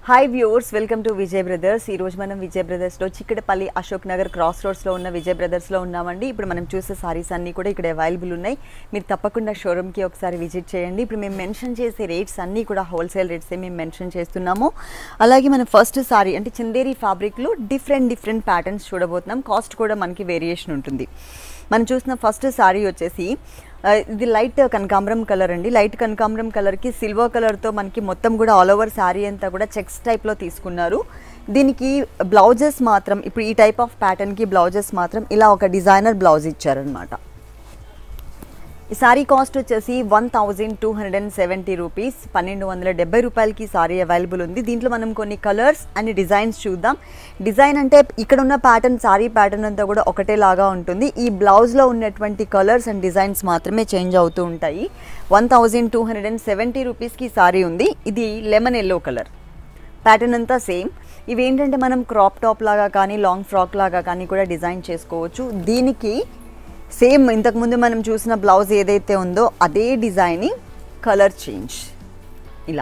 hi viewers welcome to Vijay brothers ఈ రోజు మనం విజయ్ బ్రదర్స్లో చిక్కడపల్లి అశోక్ నగర్ క్రాస్ రోడ్స్లో ఉన్న విజయ్ బ్రదర్స్లో ఉన్నామండి ఇప్పుడు మనం చూసే సారీస్ అన్నీ కూడా ఇక్కడ అవైలబుల్ ఉన్నాయి మీరు తప్పకుండా షోరూమ్కి ఒకసారి విజిట్ చేయండి ఇప్పుడు మేము మెన్షన్ చేసే రేట్స్ అన్నీ కూడా హోల్సేల్ రేట్సే మేము మెన్షన్ చేస్తున్నాము అలాగే మనం ఫస్ట్ సారీ అంటే చందేరి ఫ్యాబ్రిక్లో డిఫరెంట్ డిఫరెంట్ ప్యాటర్న్స్ చూడబోతున్నాం కాస్ట్ కూడా మనకి వేరియేషన్ ఉంటుంది మనం చూసిన ఫస్ట్ సారీ వచ్చేసి ఆ, ఇది లైట్ కనకాంబరం కలర్ అండి లైట్ కనకాంబరం కలర్కి సిల్వర్ కలర్తో మనకి మొత్తం కూడా ఆల్ ఓవర్ శారీ అంతా కూడా చెక్స్ టైప్లో తీసుకున్నారు దీనికి బ్లౌజెస్ మాత్రం ఇప్పుడు ఈ టైప్ ఆఫ్ ప్యాటర్న్కి బ్లౌజెస్ మాత్రం ఇలా ఒక డిజైనర్ బ్లౌజ్ ఇచ్చారనమాట ఈ సారీ కాస్ట్ వచ్చేసి one thousand two hundred and seventy rupees పన్నెండు వందల డెబ్బై రూపాయలకి సారీ అవైలబుల్ ఉంది దీంట్లో మనం కొన్ని కలర్స్ అండ్ డిజైన్స్ చూద్దాం డిజైన్ అంటే ఇక్కడ ఉన్న ప్యాటర్న్ సారీ ప్యాటర్న్ అంతా కూడా ఒకటేలాగా ఉంటుంది ఈ బ్లౌజ్లో ఉన్నటువంటి కలర్స్ అండ్ డిజైన్స్ మాత్రమే చేంజ్ అవుతూ ఉంటాయి one thousand two hundred and seventy రూపీస్కి సారీ ఉంది ఇది లెమన్ ఎల్లో కలర్ ప్యాటర్న్ అంతా సేమ్ ఇవి ఏంటంటే మనం క్రాప్ టాప్ లాగా కానీ లాంగ్ ఫ్రాక్ లాగా కానీ కూడా డిజైన్ చేసుకోవచ్చు దీనికి సేమ్ ఇంతకుముందు మనం చూసిన బ్లౌజ్ ఏదైతే ఉందో అదే డిజైనింగ్ కలర్ చేంజ్ ఇలా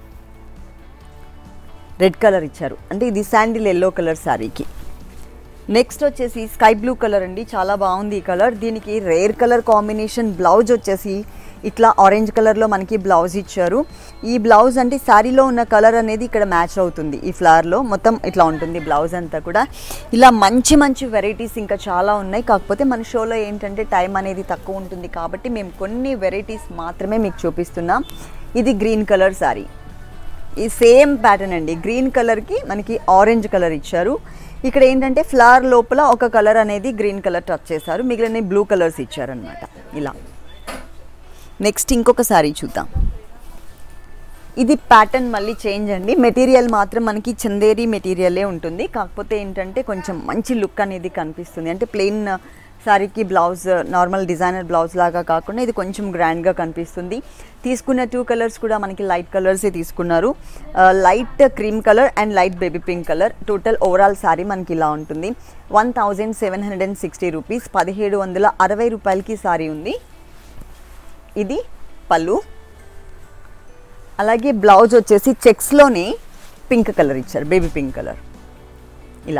రెడ్ కలర్ ఇచ్చారు అంటే ఇది శాండిల్ ఎల్లో కలర్ శారీకి నెక్స్ట్ వచ్చేసి స్కై బ్లూ కలర్ అండి చాలా బాగుంది ఈ కలర్ దీనికి రేర్ కలర్ కాంబినేషన్ బ్లౌజ్ వచ్చేసి ఇట్లా ఆరెంజ్ కలర్లో మనకి బ్లౌజ్ ఇచ్చారు ఈ బ్లౌజ్ అంటే శారీలో ఉన్న కలర్ అనేది ఇక్కడ మ్యాచ్ అవుతుంది ఈ ఫ్లవర్లో మొత్తం ఇట్లా ఉంటుంది బ్లౌజ్ అంతా కూడా ఇలా మంచి మంచి వెరైటీస్ ఇంకా చాలా ఉన్నాయి కాకపోతే మన షోలో ఏంటంటే టైం అనేది తక్కువ ఉంటుంది కాబట్టి మేము కొన్ని వెరైటీస్ మాత్రమే మీకు చూపిస్తున్నాం ఇది గ్రీన్ కలర్ శారీ ఈ సేమ్ ప్యాటర్న్ అండి గ్రీన్ కలర్కి మనకి ఆరెంజ్ కలర్ ఇచ్చారు ఇక్కడ ఏంటంటే ఫ్లవర్ లోపల ఒక కలర్ అనేది గ్రీన్ కలర్ టచ్ చేశారు మిగిలిన బ్లూ కలర్స్ ఇచ్చారనమాట ఇలా నెక్స్ట్ ఇంకొక సారీ చూద్దాం ఇది ప్యాటర్న్ మళ్ళీ చేంజ్ అండి మెటీరియల్ మాత్రం మనకి చందేరి మెటీరియలే ఉంటుంది కాకపోతే ఏంటంటే కొంచెం మంచి లుక్ అనేది కనిపిస్తుంది అంటే ప్లెయిన్ శారీకి బ్లౌజ్ నార్మల్ డిజైనర్ బ్లౌజ్ లాగా కాకుండా ఇది కొంచెం గ్రాండ్గా కనిపిస్తుంది తీసుకున్న టూ కలర్స్ కూడా మనకి లైట్ కలర్సే తీసుకున్నారు light cream colour and light baby pink colour total overall sari మనకి ఇలా ఉంటుంది one thousand seven hundred and sixty rupees పదిహేడు వందల అరవై రూపాయలకి శారీ ఉంది ఇది పళ్ళు అలాగే బ్లౌజ్ వచ్చేసి చెక్స్లోనే పింక్ కలర్ ఇచ్చారు బేబీ పింక్ కలర్ ఇలా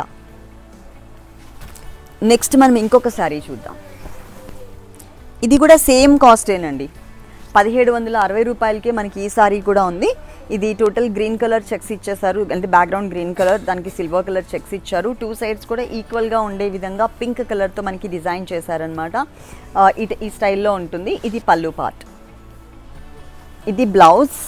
నెక్స్ట్ మనం ఇంకొక శారీ చూద్దాం ఇది కూడా సేమ్ కాస్టేనండి పదిహేడు వందల అరవై రూపాయలకే మనకి ఈ సారీ కూడా ఉంది ఇది టోటల్ గ్రీన్ కలర్ చెక్స్ ఇచ్చేసారు అంటే బ్యాక్గ్రౌండ్ గ్రీన్ కలర్ దానికి సిల్వర్ కలర్ చెక్స్ ఇచ్చారు టూ సైడ్స్ కూడా ఈక్వల్గా ఉండే విధంగా పింక్ కలర్తో మనకి డిజైన్ చేశారనమాట ఇట్ ఈ స్టైల్లో ఉంటుంది ఇది పళ్ళు పార్ట్ ఇది బ్లౌజ్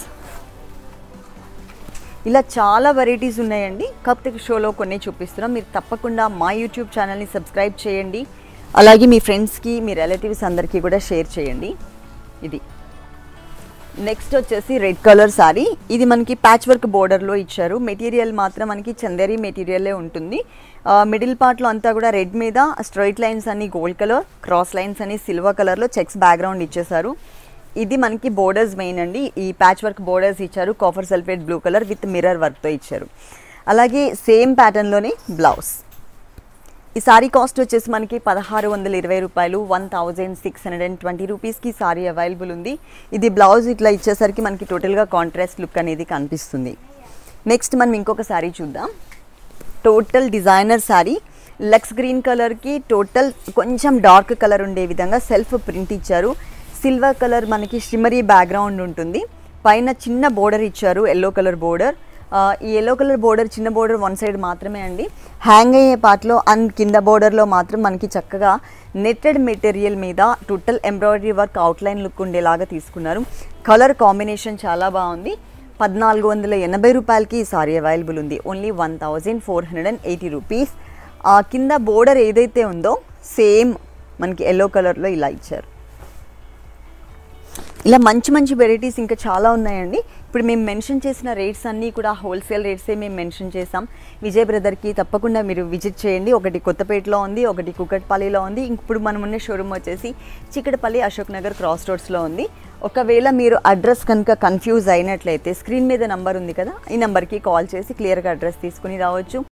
ఇలా చాలా వెరైటీస్ ఉన్నాయండి కాకపోతే షోలో కొన్ని చూపిస్తున్నాం మీరు తప్పకుండా మా యూట్యూబ్ ఛానల్ని సబ్స్క్రైబ్ చేయండి అలాగే మీ ఫ్రెండ్స్కి మీ రిలేటివ్స్ అందరికీ కూడా షేర్ చేయండి ఇది నెక్స్ట్ వచ్చేసి రెడ్ కలర్ సారీ ఇది మనకి ప్యాచ్ వర్క్ బోర్డర్లో ఇచ్చారు మెటీరియల్ మాత్రం మనకి చందేరి మెటీరియలే ఉంటుంది మిడిల్ పార్ట్లో అంతా కూడా రెడ్ మీద స్ట్రైట్ లైన్స్ అన్ని గోల్డ్ కలర్ క్రాస్ లైన్స్ అని సిల్వర్ కలర్లో చెక్స్ బ్యాక్గ్రౌండ్ ఇచ్చేసారు ఇది మనకి బోర్డర్స్ మెయిన్ అండి ఈ ప్యాచ్ వర్క్ బోర్డర్స్ ఇచ్చారు copper sulphate blue colour with mirror వర్క్తో ఇచ్చారు అలాగే సేమ్ ప్యాటర్న్లోనే బ్లౌజ్ ఈ సారీ కాస్ట్ వచ్చేసి మనకి పదహారు వందల ఇరవై రూపాయలు one thousand six hundred and twenty రూపీస్కి సారీ అవైలబుల్ ఉంది ఇది బ్లౌజ్ ఇట్లా ఇచ్చేసరికి మనకి టోటల్గా కాంట్రాస్ట్ లుక్ అనేది కనిపిస్తుంది నెక్స్ట్ మనం ఇంకొక సారీ చూద్దాం టోటల్ డిజైనర్ శారీ లక్స్ గ్రీన్ కలర్కి టోటల్ కొంచెం డార్క్ కలర్ ఉండే విధంగా సెల్ఫ్ ప్రింట్ ఇచ్చారు సిల్వర్ కలర్ మనకి షిమరీ బ్యాక్గ్రౌండ్ ఉంటుంది పైన చిన్న బోర్డర్ ఇచ్చారు ఎల్లో కలర్ బోర్డర్ ఈ ఎల్లో కలర్ బోర్డర్ చిన్న బోర్డర్ వన్ సైడ్ మాత్రమే అండి హ్యాంగ్ అయ్యే పార్ట్లో అండ్ కింద బోర్డర్లో మాత్రం మనకి చక్కగా నెట్టెడ్ మెటీరియల్ మీద total embroidery work outline look ఉండేలాగా తీసుకున్నారు కలర్ కాంబినేషన్ చాలా బాగుంది పద్నాలుగు వందల ఎనభై రూపాయలకి ఈ సారీ అవైలబుల్ ఉంది only one thousand four hundred and eighty rupees ఆ కింద బోర్డర్ ఏదైతే ఉందో సేమ్ మనకి ఎల్లో కలర్లో ఇలా ఇచ్చారు ఇలా మంచి మంచి వెరైటీస్ ఇంకా చాలా ఉన్నాయండి ఇప్పుడు మేము మెన్షన్ చేసిన రేట్స్ అన్నీ కూడా హోల్సేల్ రేట్సే మేము మెన్షన్ చేసాం విజయ్ బ్రదర్కి తప్పకుండా మీరు విజిట్ చేయండి ఒకటి కొత్తపేటలో ఉంది ఒకటి కుకట్పల్లిలో ఉంది ఇప్పుడు మనం ఉన్న షోరూమ్ వచ్చేసి చిక్కడపల్లి అశోక్ నగర్ క్రాస్ రోడ్స్లో ఉంది ఒకవేళ మీరు అడ్రస్ కనుక కన్ఫ్యూజ్ అయినట్లయితే స్క్రీన్ మీద నంబర్ ఉంది కదా ఈ నెంబర్కి కాల్ చేసి క్లియర్గా అడ్రస్ తీసుకుని రావచ్చు